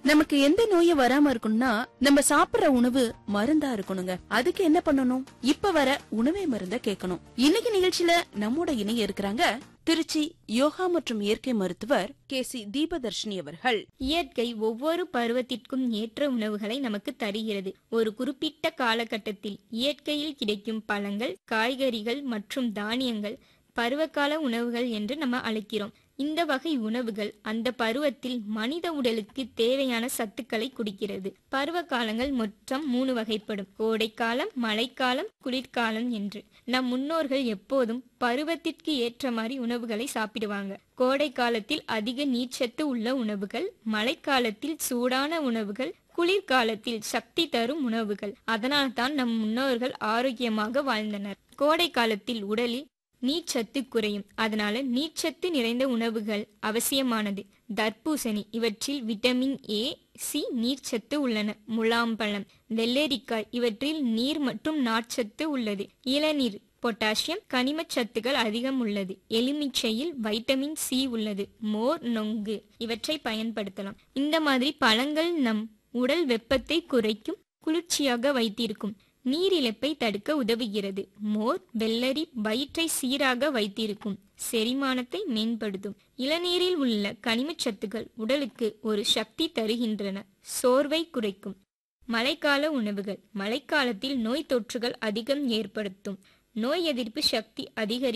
நமக்கு எந்த நோயும் வராம இருக்கணும்னா நம்ம சாப்பிடுற உணவு மருந்தா இருக்கணுங்க அதுக்கு என்ன பண்ணணும் இப்ப வர உணவே மருந்த கேட்கணும் இன்னைக்கு நிகழ்ச்சியில நம்மோட இணைய இருக்கிறாங்க திருச்சி யோகா மற்றும் இயற்கை மருத்துவர் கே சி தீபதர்ஷினி அவர்கள் இயற்கை ஒவ்வொரு பருவத்திற்கும் ஏற்ற உணவுகளை நமக்கு தருகிறது ஒரு குறிப்பிட்ட காலகட்டத்தில் இயற்கையில் கிடைக்கும் பழங்கள் காய்கறிகள் மற்றும் தானியங்கள் பருவகால உணவுகள் என்று நம்ம அழைக்கிறோம் இந்த வகை உணவுகள் அந்த பருவத்தில் மனித உடலுக்கு தேவையான சத்துக்களை குடிக்கிறது பருவ காலங்கள் மொத்தம் மூணு வகைப்படும் கோடைக்காலம் மழைக்காலம் குளிர்காலம் என்று நம் முன்னோர்கள் எப்போதும் பருவத்திற்கு ஏற்ற மாதிரி உணவுகளை சாப்பிடுவாங்க கோடை காலத்தில் அதிக நீர்ச்சத்து உள்ள உணவுகள் மழைக்காலத்தில் சூடான உணவுகள் குளிர்காலத்தில் சக்தி தரும் உணவுகள் அதனால்தான் நம் முன்னோர்கள் ஆரோக்கியமாக வாழ்ந்தனர் கோடை காலத்தில் உடலில் நீர்ச்சத்து குறையும் அதனால நீர்ச்சத்து நிறைந்த உணவுகள் அவசியமானது தர்பூசணி இவற்றில் விட்டமின் ஏ சி நீர்ச்சத்து உள்ளன முலாம்பழம் வெள்ளரிக்காய் இவற்றில் நீர் மற்றும் நார்ச்சத்து உள்ளது இளநீர் பொட்டாசியம் கனிமச் சத்துக்கள் அதிகம் உள்ளது எலுமிச்சையில் வைட்டமின் சி உள்ளது மோர் நொங்கு இவற்றை பயன்படுத்தலாம் இந்த மாதிரி பழங்கள் நம் உடல் வெப்பத்தை குறைக்கும் குளிர்ச்சியாக வைத்திருக்கும் நீரிழப்பை தடுக்க உதவுகிறது மோர் வெள்ளரி வயிற்றை சீராக வைத்திருக்கும் செரிமானத்தை மேம்படுத்தும் இளநீரில் உள்ள கனிமச் சத்துக்கள் உடலுக்கு ஒரு சக்தி தருகின்றன சோர்வை குறைக்கும் மழைக்கால உணவுகள் மழைக்காலத்தில் நோய் தொற்றுகள் அதிகம் ஏற்படுத்தும் நோய் எதிர்ப்பு சக்தி அதிகரி